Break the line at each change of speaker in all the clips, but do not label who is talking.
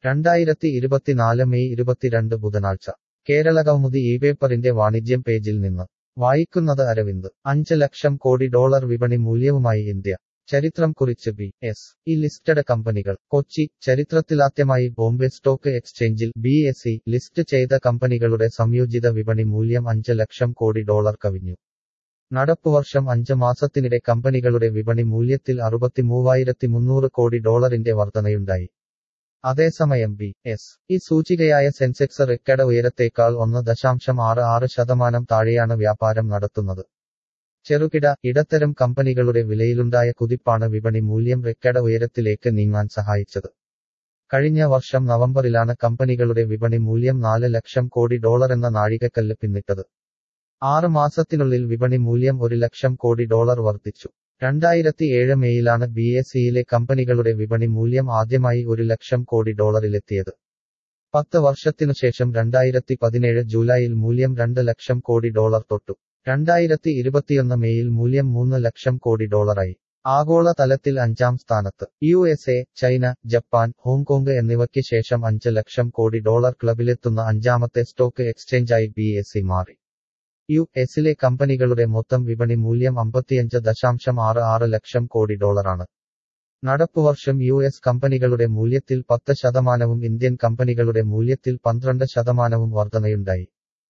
രണ്ടായിരത്തി ഇരുപത്തിനാല് മെയ് ഇരുപത്തിരണ്ട് ബുധനാഴ്ച കേരള കൗമുദി ഈ പേപ്പറിന്റെ വാണിജ്യം പേജിൽ നിന്ന് വായിക്കുന്നത് അരവിന്ദ് അഞ്ച് ലക്ഷം കോടി ഡോളർ വിപണി മൂല്യവുമായി ഇന്ത്യ ചരിത്രം കുറിച്ച് ബി എസ് ഇ ലിസ്റ്റഡ് കമ്പനികൾ കൊച്ചി ചരിത്രത്തിലാദ്യമായി ബോംബെ സ്റ്റോക്ക് എക്സ്ചേഞ്ചിൽ ബി എസ് ഇ ലിസ്റ്റ് ചെയ്ത കമ്പനികളുടെ സംയോജിത വിപണി മൂല്യം അഞ്ച് ലക്ഷം കോടി ഡോളർ കവിഞ്ഞു നടപ്പുവർഷം അഞ്ച് മാസത്തിനിടെ കമ്പനികളുടെ വിപണി മൂല്യത്തിൽ അറുപത്തിമൂവായിരത്തി മുന്നൂറ് കോടി ഡോളറിന്റെ വർധനയുണ്ടായി അതേസമയം ബി എസ് ഈ സൂചികയായ സെൻസെക്സ് റെക്കഡ് ഉയരത്തേക്കാൾ ഒന്ന് ദശാംശം ആറ് ആറ് ശതമാനം താഴെയാണ് വ്യാപാരം നടത്തുന്നത് ചെറുകിട ഇടത്തരം കമ്പനികളുടെ വിലയിലുണ്ടായ കുതിപ്പാണ് വിപണി മൂല്യം റെക്കഡ് ഉയരത്തിലേക്ക് നീങ്ങാൻ സഹായിച്ചത് കഴിഞ്ഞ വർഷം നവംബറിലാണ് കമ്പനികളുടെ വിപണി മൂല്യം നാല് ലക്ഷം കോടി ഡോളർ എന്ന നാഴികക്കല്ല് പിന്നിട്ടത് ആറ് മാസത്തിനുള്ളിൽ വിപണി മൂല്യം ഒരു ലക്ഷം കോടി ഡോളർ വർദ്ധിച്ചു രണ്ടായിരത്തി ഏഴ് മെയിലാണ് ബി എസ് സിയിലെ കമ്പനികളുടെ വിപണി മൂല്യം ആദ്യമായി ഒരു ലക്ഷം കോടി ഡോളറിലെത്തിയത് പത്ത് വർഷത്തിനുശേഷം രണ്ടായിരത്തി പതിനേഴ് ജൂലൈയിൽ മൂല്യം രണ്ട് ലക്ഷം കോടി ഡോളർ തൊട്ടു രണ്ടായിരത്തി ഇരുപത്തിയൊന്ന് മെയിൽ മൂല്യം മൂന്ന് ലക്ഷം കോടി ഡോളറായി ആഗോള തലത്തിൽ അഞ്ചാം സ്ഥാനത്ത് U S A China Japan Hong Kong എന്നിവയ്ക്ക് ശേഷം അഞ്ച് ലക്ഷം കോടി ഡോളർ ക്ലബിലെത്തുന്ന അഞ്ചാമത്തെ സ്റ്റോക്ക് എക്സ്ചേഞ്ചായി ബി എസ് സി മാറി യു എസിലെ കമ്പനികളുടെ മൊത്തം വിപണി മൂല്യം അമ്പത്തിയഞ്ച് ദശാംശം ആറ് ആറ് ലക്ഷം കോടി ഡോളറാണ് നടപ്പുവർഷം യു എസ് കമ്പനികളുടെ മൂല്യത്തിൽ പത്ത് ശതമാനവും ഇന്ത്യൻ കമ്പനികളുടെ മൂല്യത്തിൽ പന്ത്രണ്ട് ശതമാനവും വർധനയുണ്ടായി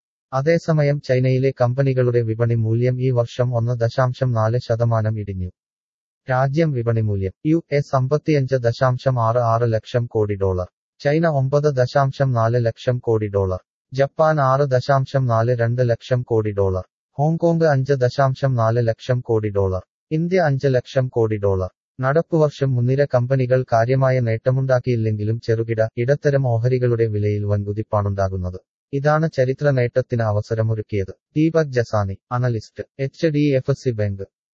അതേസമയം ചൈനയിലെ കമ്പനികളുടെ വിപണി മൂല്യം ഈ വർഷം ഒന്ന് ദശാംശം നാല് ശതമാനം ഇടിഞ്ഞു രാജ്യം വിപണി മൂല്യം യു എസ് അമ്പത്തിയഞ്ച് ദശാംശം ആറ് ആറ് ലക്ഷം കോടി ഡോളർ ചൈന ഒമ്പത് ദശാംശം നാല് ലക്ഷം കോടി ഡോളർ ജപ്പാൻ ആറ് ദശാംശം നാല് രണ്ട് ലക്ഷം കോടി ഡോളർ ഹോങ്കോങ് അഞ്ച് ദശാംശം നാല് ലക്ഷം കോടി ഡോളർ ഇന്ത്യ അഞ്ച് ലക്ഷം കോടി ഡോളർ നടപ്പുവർഷം മുൻനിര കമ്പനികൾ കാര്യമായ നേട്ടമുണ്ടാക്കിയില്ലെങ്കിലും ചെറുകിട ഇടത്തരം ഓഹരികളുടെ വിലയിൽ വൻകുതിപ്പാണുണ്ടാകുന്നത് ഇതാണ് ചരിത്ര നേട്ടത്തിന് അവസരമൊരുക്കിയത് Deepak Jasani analyst H D F C bank